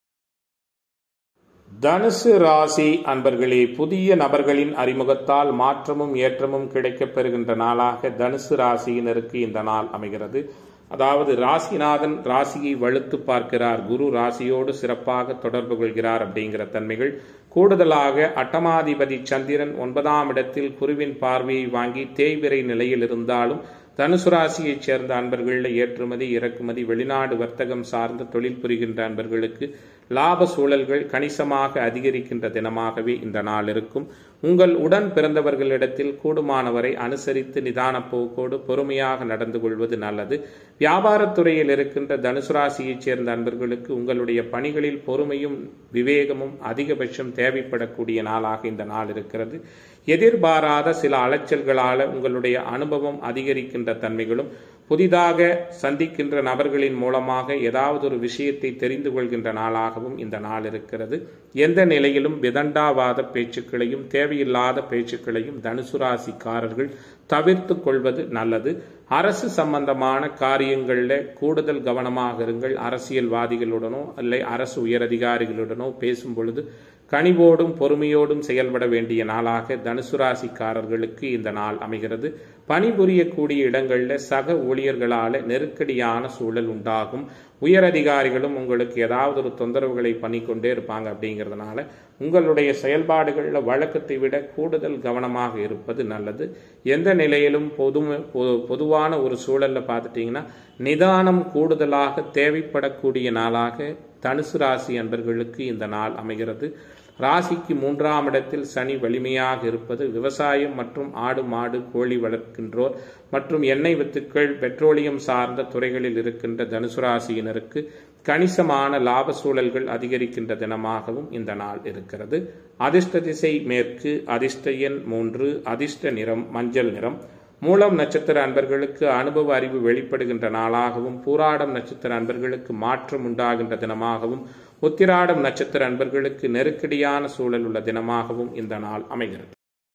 Speaker 1: தனுசு ராசி அன்பர்களே புதிய நபர்களின் அறிமுகத்தால் மாற்றமும் ஏற்றமும் கிடைக்கப் பெறுகின்ற நாளாக தனுசு ராசியினருக்கு இந்த நாள் அமைகிறது அதாவது ராசிநாதன் ராசியை வலுத்து பார்க்கிறார் குரு ராசியோடு சிறப்பாக தொடர்பு கொள்கிறார் அப்படிங்கிற தன்மைகள் கூடுதலாக அட்டமாதிபதி சந்திரன் ஒன்பதாம் இடத்தில் குருவின் பார்வையை வாங்கி தேய்விரை நிலையில் இருந்தாலும் தனுசு ராசியைச் சேர்ந்த அன்பர்களில் ஏற்றுமதி இறக்குமதி வெளிநாடு வர்த்தகம் சார்ந்த தொழில் புரிகின்ற அன்பர்களுக்கு லாப சூழல்கள் கணிசமாக அதிகரிக்கின்ற தினமாகவே இந்த நாள் இருக்கும் உங்கள் உடன் பிறந்தவர்களிடத்தில் கூடுமானவரை அனுசரித்து நிதான போக்கோடு பொறுமையாக நடந்து கொள்வது நல்லது வியாபாரத்துறையில் இருக்கின்ற தனுசு ராசியைச் சேர்ந்த அன்பர்களுக்கு உங்களுடைய பணிகளில் பொறுமையும் விவேகமும் அதிகபட்சம் தேவைப்படக்கூடிய நாளாக இந்த நாள் இருக்கிறது எதிர்பாராத சில அலைச்சல்களால உங்களுடைய அனுபவம் அதிகரிக்கின்ற தன்மைகளும் புதிதாக சந்திக்கின்ற நபர்களின் மூலமாக ஏதாவது ஒரு விஷயத்தை தெரிந்து கொள்கின்ற நாளாகவும் இந்த நாள் இருக்கிறது எந்த நிலையிலும் விதண்டாவாத பேச்சுக்களையும் தேவையில்லாத பேச்சுக்களையும் தனுசு ராசிக்காரர்கள் தவிர்த்து கொள்வது நல்லது அரசு சம்பந்தமான காரியங்களில் கூடுதல் கவனமாக இருங்கள் அரசியல்வாதிகளுடனோ அல்ல அரசு உயரதிகாரிகளுடனோ பேசும் பொழுது கனிவோடும் பொறுமையோடும் செயல்பட வேண்டிய நாளாக தனுசு ராசிக்காரர்களுக்கு இந்த நாள் அமைகிறது பணிபுரியக்கூடிய இடங்களில் சக ஊழியர்களால நெருக்கடியான சூழல் உண்டாகும் உயர் அதிகாரிகளும் உங்களுக்கு ஏதாவது ஒரு தொந்தரவுகளை பண்ணிக்கொண்டே இருப்பாங்க அப்படிங்கிறதுனால உங்களுடைய செயல்பாடுகளில் வழக்கத்தை விட கூடுதல் கவனமாக இருப்பது நல்லது எந்த நிலையிலும் பொது பொதுவான ஒரு சூழல்ல பார்த்துட்டீங்கன்னா நிதானம் கூடுதலாக தேவைப்படக்கூடிய நாளாக தனுசு ராசி அன்பர்களுக்கு இந்த நாள் அமைகிறது ராசிக்கு மூன்றாம் இடத்தில் சனி வலிமையாக இருப்பது விவசாயம் மற்றும் ஆடு மாடு கோழி வளர்க்கின்றோர் மற்றும் எண்ணெய் வித்துக்கள் பெட்ரோலியம் சார்ந்த துறைகளில் இருக்கின்ற தனுசு ராசியினருக்கு கணிசமான லாப சூழல்கள் அதிகரிக்கின்ற தினமாகவும் இந்த நாள் இருக்கிறது அதிர்ஷ்ட திசை மேற்கு அதிர்ஷ்ட எண் மூன்று அதிர்ஷ்ட நிறம் மஞ்சள் நிறம் மூலம் நட்சத்திர அன்பர்களுக்கு அனுபவ அறிவு வெளிப்படுகின்ற நாளாகவும் பூராடம் நட்சத்திர அன்பர்களுக்கு மாற்றம் உண்டாகின்ற தினமாகவும் உத்திராடம் நட்சத்திர அன்பர்களுக்கு நெருக்கடியான சூழல் உள்ள தினமாகவும் இந்த நாள் அமைகிறது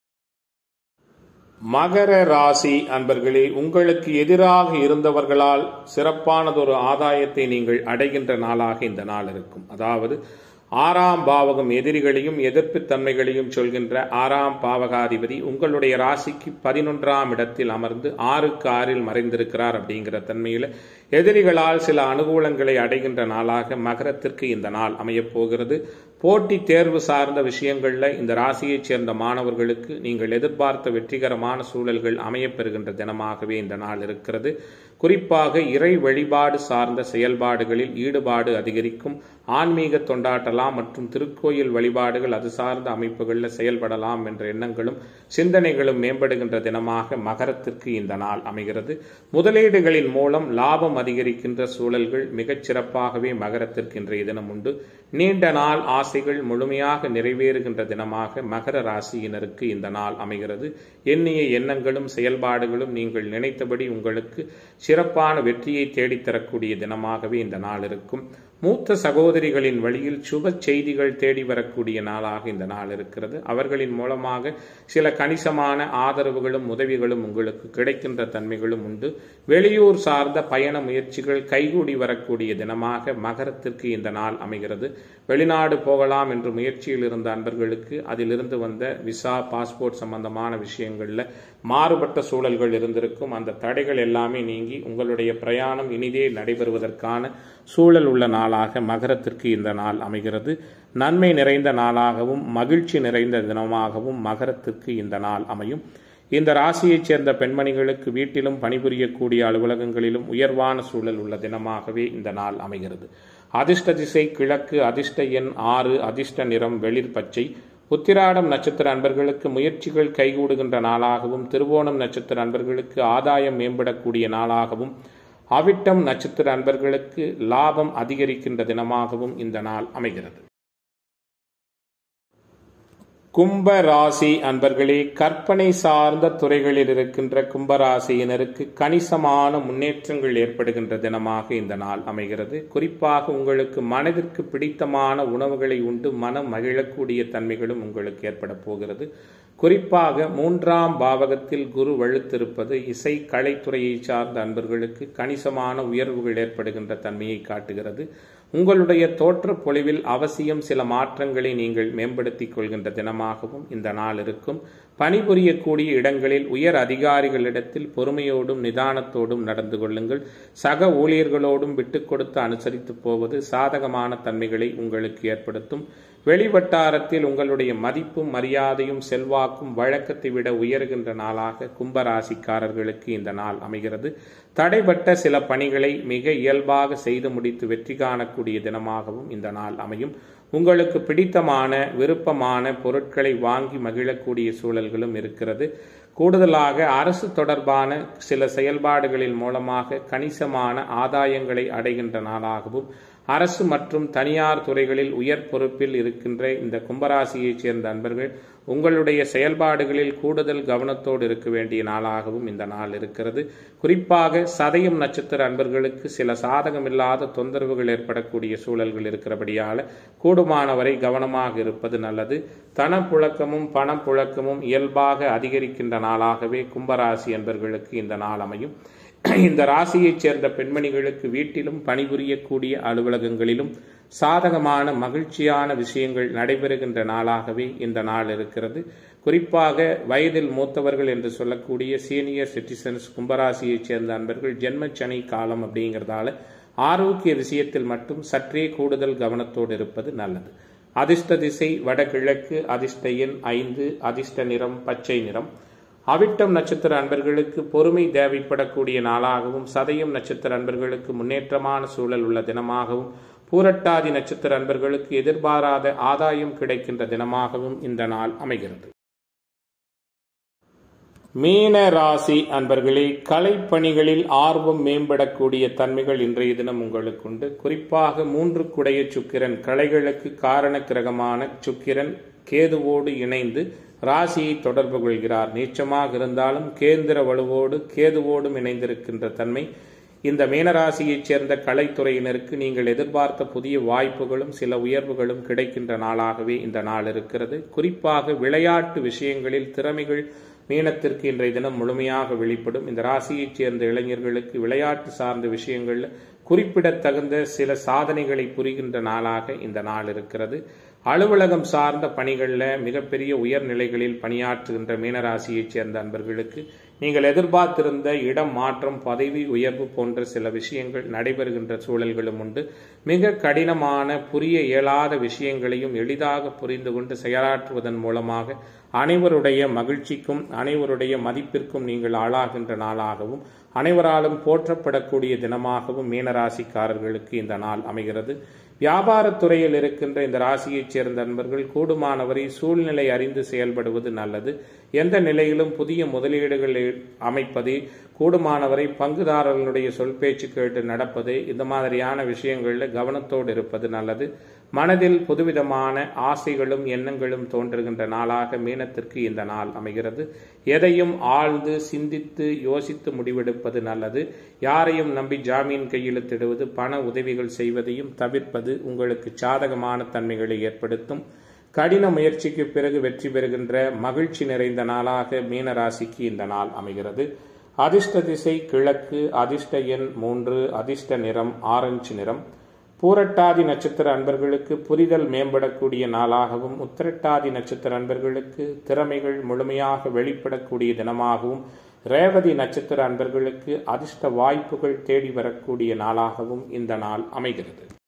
Speaker 1: மகர ராசி அன்பர்களே உங்களுக்கு எதிராக இருந்தவர்களால் சிறப்பானதொரு ஆதாயத்தை நீங்கள் அடைகின்ற நாளாக இந்த நாள் இருக்கும் அதாவது ஆறாம் பாவகம் எதிரிகளையும் எதிர்ப்பு தன்மைகளையும் சொல்கின்ற ஆறாம் பாவகாதிபதி உங்களுடைய ராசிக்கு பதினொன்றாம் இடத்தில் அமர்ந்து ஆறுக்கு ஆறில் மறைந்திருக்கிறார் அப்படிங்கிற தன்மையில் எதிரிகளால் சில அனுகூலங்களை அடைகின்ற நாளாக மகரத்திற்கு இந்த நாள் அமையப் போகிறது போட்டி தேர்வு சார்ந்த விஷயங்களில் இந்த ராசியைச் சேர்ந்த மாணவர்களுக்கு நீங்கள் எதிர்பார்த்த வெற்றிகரமான சூழல்கள் அமையப்பெறுகின்ற தினமாகவே இந்த நாள் இருக்கிறது குறிப்பாக இறை வழிபாடு சார்ந்த செயல்பாடுகளில் ஈடுபாடு அதிகரிக்கும் ஆன்மீக தொண்டாட்டலாம் மற்றும் திருக்கோயில் வழிபாடுகள் அது சார்ந்த அமைப்புகளில் செயல்படலாம் என்ற எண்ணங்களும் சிந்தனைகளும் மேம்படுகின்ற தினமாக மகரத்திற்கு இந்த நாள் அமைகிறது முதலீடுகளின் மூலம் லாபம் அதிகரிக்கின்ற சூழல்கள் மிகச் சிறப்பாகவே மகரத்திற்கு இன்றைய தினம் உண்டு நீண்ட நாள் ஆசைகள் முழுமையாக நிறைவேறுகின்ற தினமாக மகர ராசியினருக்கு இந்த நாள் அமைகிறது எண்ணிய எண்ணங்களும் செயல்பாடுகளும் நீங்கள் நினைத்தபடி உங்களுக்கு சிறப்பான வெற்றியை தேடித்தரக்கூடிய தினமாகவே இந்த நாள் இருக்கும் மூத்த சகோதரிகளின் வழியில் சுப செய்திகள் தேடி வரக்கூடிய நாளாக இந்த நாள் இருக்கிறது அவர்களின் மூலமாக சில கணிசமான ஆதரவுகளும் உதவிகளும் உங்களுக்கு கிடைக்கின்ற தன்மைகளும் உண்டு வெளியூர் சார்ந்த பயண முயற்சிகள் கைகூடி வரக்கூடிய தினமாக மகரத்திற்கு இந்த நாள் அமைகிறது வெளிநாடு போகலாம் என்று முயற்சியில் இருந்த அன்பர்களுக்கு அதிலிருந்து வந்த விசா பாஸ்போர்ட் சம்பந்தமான விஷயங்களில் மாறுபட்ட சூழல்கள் இருந்திருக்கும் அந்த தடைகள் எல்லாமே நீங்கி உங்களுடைய பிரயாணம் இனிதே நடைபெறுவதற்கான சூழல் உள்ள நாளாக மகரத்திற்கு இந்த நாள் அமைகிறது நன்மை நிறைந்த நாளாகவும் மகிழ்ச்சி நிறைந்த தினமாகவும் மகரத்திற்கு இந்த நாள் அமையும் இந்த ராசியைச் சேர்ந்த பெண்மணிகளுக்கு வீட்டிலும் பணிபுரியக்கூடிய அலுவலகங்களிலும் உயர்வான சூழல் உள்ள தினமாகவே இந்த நாள் அமைகிறது அதிர்ஷ்ட திசை கிழக்கு அதிர்ஷ்ட எண் ஆறு அதிர்ஷ்ட நிறம் வெளிர் பச்சை உத்திராடம் நட்சத்திர அன்பர்களுக்கு முயற்சிகள் கைகூடுகின்ற நாளாகவும் திருவோணம் நட்சத்திர அன்பர்களுக்கு ஆதாயம் மேம்படக்கூடிய நாளாகவும் அவிட்டம் நட்சத்திர அன்பர்களுக்கு லாபம் அதிகரிக்கின்ற தினமாகவும் இந்த நாள் அமைகிறது கும்ப ராசி அன்பர்களே கற்பனை சார்ந்த துறைகளில் இருக்கின்ற கும்பராசியினருக்கு கணிசமான முன்னேற்றங்கள் ஏற்படுகின்ற தினமாக இந்த நாள் அமைகிறது குறிப்பாக உங்களுக்கு மனதிற்கு பிடித்தமான உணவுகளை உண்டு மனம் மகிழக்கூடிய தன்மைகளும் உங்களுக்கு ஏற்பட போகிறது குறிப்பாக மூன்றாம் பாவகத்தில் குரு வழுத்திருப்பது இசை கலைத்துறையை சார்ந்த அன்பர்களுக்கு கணிசமான உயர்வுகள் ஏற்படுகின்ற தன்மையை காட்டுகிறது உங்களுடைய தோற்ற பொழிவில் அவசியம் சில மாற்றங்களை நீங்கள் மேம்படுத்திக் கொள்கின்ற தினமாகவும் இந்த நாள் இருக்கும் பணிபுரியக்கூடிய இடங்களில் உயர் அதிகாரிகளிடத்தில் பொறுமையோடும் நிதானத்தோடும் நடந்து கொள்ளுங்கள் சக ஊழியர்களோடும் விட்டு கொடுத்து அனுசரித்து போவது சாதகமான தன்மைகளை உங்களுக்கு ஏற்படுத்தும் வெளிவட்டாரத்தில் உங்களுடைய மதிப்பும் மரியாதையும் செல்வாக்கும் வழக்கத்தை விட உயர்கின்ற நாளாக கும்பராசிக்காரர்களுக்கு இந்த நாள் அமைகிறது தடைப்பட்ட சில பணிகளை மிக இயல்பாக செய்து முடித்து வெற்றி காணக்கூடிய தினமாகவும் இந்த நாள் அமையும் உங்களுக்கு பிடித்தமான விருப்பமான பொருட்களை வாங்கி மகிழக்கூடிய சூழல்களும் இருக்கிறது கூடுதலாக அரசு தொடர்பான சில செயல்பாடுகளின் மூலமாக கணிசமான ஆதாயங்களை அடைகின்ற நாளாகவும் அரசு மற்றும் தனியார் துறைகளில் உயர் பொறுப்பில் இருக்கின்ற இந்த கும்பராசியைச் சேர்ந்த அன்பர்கள் உங்களுடைய செயல்பாடுகளில் கூடுதல் கவனத்தோடு இருக்க வேண்டிய நாளாகவும் இந்த நாள் இருக்கிறது குறிப்பாக சதயம் நட்சத்திர அன்பர்களுக்கு சில சாதகமில்லாத தொந்தரவுகள் ஏற்படக்கூடிய சூழல்கள் இருக்கிறபடியால் கூடுமானவரை கவனமாக இருப்பது நல்லது தனப்புழக்கமும் பணப்புழக்கமும் இயல்பாக அதிகரிக்கின்ற நாளாகவே கும்பராசி அன்பர்களுக்கு இந்த நாள் அமையும் இந்த ராசியைச் சேர்ந்த பெண்மணிகளுக்கு வீட்டிலும் பணிபுரியக்கூடிய அலுவலகங்களிலும் சாதகமான மகிழ்ச்சியான விஷயங்கள் நடைபெறுகின்ற நாளாகவே இந்த நாள் இருக்கிறது குறிப்பாக வயதில் மூத்தவர்கள் என்று சொல்லக்கூடிய சீனியர் சிட்டிசன்ஸ் கும்பராசியைச் சேர்ந்த அன்பர்கள் ஜென்மச்சனி காலம் அப்படிங்கிறதால ஆரோக்கிய விஷயத்தில் மட்டும் சற்றே கூடுதல் கவனத்தோடு இருப்பது நல்லது அதிர்ஷ்ட திசை வடகிழக்கு அதிர்ஷ்ட எண் ஐந்து அதிர்ஷ்ட நிறம் பச்சை நிறம் அவிட்டம் நட்சத்திர அன்பர்களுக்கு பொறுமை தேவைப்படக்கூடிய நாளாகவும் சதயம் நட்சத்திர அன்பர்களுக்கு முன்னேற்றமான சூழல் உள்ள தினமாகவும் பூரட்டாதி நட்சத்திர அன்பர்களுக்கு எதிர்பாராத ஆதாயம் கிடைக்கின்ற தினமாகவும் இந்த நாள் அமைகிறது மீன ராசி அன்பர்களே கலைப்பணிகளில் ஆர்வம் மேம்படக்கூடிய தன்மைகள் இன்றைய தினம் உங்களுக்கு உண்டு குறிப்பாக மூன்று குடைய சுக்கிரன் கலைகளுக்கு காரண கிரகமான சுக்கிரன் கேதுவோடு இணைந்து ராசியை தொடர்பு கொள்கிறார் நீச்சமாக இருந்தாலும் கேந்திர வலுவோடு கேதுவோடும் இணைந்திருக்கின்ற தன்மை இந்த மீனராசியைச் சேர்ந்த கலைத்துறையினருக்கு நீங்கள் எதிர்பார்த்த புதிய வாய்ப்புகளும் சில உயர்வுகளும் கிடைக்கின்ற நாளாகவே இந்த நாள் இருக்கிறது குறிப்பாக விளையாட்டு விஷயங்களில் திறமைகள் மீனத்திற்கு இன்றைய தினம் முழுமையாக வெளிப்படும் இந்த ராசியைச் சேர்ந்த இளைஞர்களுக்கு விளையாட்டு சார்ந்த விஷயங்களில் குறிப்பிடத்தகுந்த சில சாதனைகளை புரிகின்ற நாளாக இந்த நாள் இருக்கிறது அலுவலகம் சார்ந்த பணிகளில் மிகப்பெரிய உயர்நிலைகளில் பணியாற்றுகின்ற மீனராசியைச் சேர்ந்த அன்பர்களுக்கு நீங்கள் எதிர்பார்த்திருந்த இடம் மாற்றம் பதவி உயர்வு போன்ற சில விஷயங்கள் நடைபெறுகின்ற சூழல்களும் உண்டு மிக கடினமான புரிய இயலாத விஷயங்களையும் எளிதாக புரிந்து கொண்டு செயலாற்றுவதன் மூலமாக அனைவருடைய மகிழ்ச்சிக்கும் அனைவருடைய மதிப்பிற்கும் நீங்கள் ஆளாகின்ற நாளாகவும் அனைவராலும் போற்றப்படக்கூடிய தினமாகவும் மீனராசிக்காரர்களுக்கு இந்த நாள் அமைகிறது வியாபாரத் துறையில் இருக்கின்ற இந்த ராசியைச் சேர்ந்த நண்பர்கள் கூடுமானவரை சூழ்நிலை அறிந்து செயல்படுவது நல்லது எந்த நிலையிலும் புதிய முதலீடுகள் அமைப்பது கூடுமானவரை பங்குதாரர்களுடைய சொல் பேச்சு கேட்டு நடப்பது இந்த மாதிரியான விஷயங்களில் கவனத்தோடு இருப்பது நல்லது மனதில் புதுவிதமான ஆசைகளும் எண்ணங்களும் தோன்றுகின்ற நாளாக மீனத்திற்கு இந்த நாள் அமைகிறது எதையும் ஆழ்ந்து சிந்தித்து யோசித்து முடிவெடுப்பது நல்லது யாரையும் நம்பி ஜாமீன் கையெழுத்திடுவது பண உதவிகள் செய்வதையும் தவிர்ப்பது உங்களுக்கு சாதகமான தன்மைகளை ஏற்படுத்தும் கடின முயற்சிக்கு பிறகு வெற்றி பெறுகின்ற மகிழ்ச்சி நிறைந்த நாளாக மீன ராசிக்கு இந்த நாள் அமைகிறது அதிர்ஷ்ட திசை கிழக்கு அதிர்ஷ்ட எண் மூன்று அதிர்ஷ்ட நிறம் ஆரஞ்சு நிறம் பூரட்டாதி நட்சத்திர அன்பர்களுக்கு புரிதல் மேம்படக்கூடிய நாளாகவும் உத்திரட்டாதி நட்சத்திர அன்பர்களுக்கு திறமைகள் முழுமையாக வெளிப்படக்கூடிய தினமாகவும் ரேவதி நட்சத்திர அன்பர்களுக்கு அதிர்ஷ்ட வாய்ப்புகள் தேடி வரக்கூடிய நாளாகவும் இந்த நாள் அமைகிறது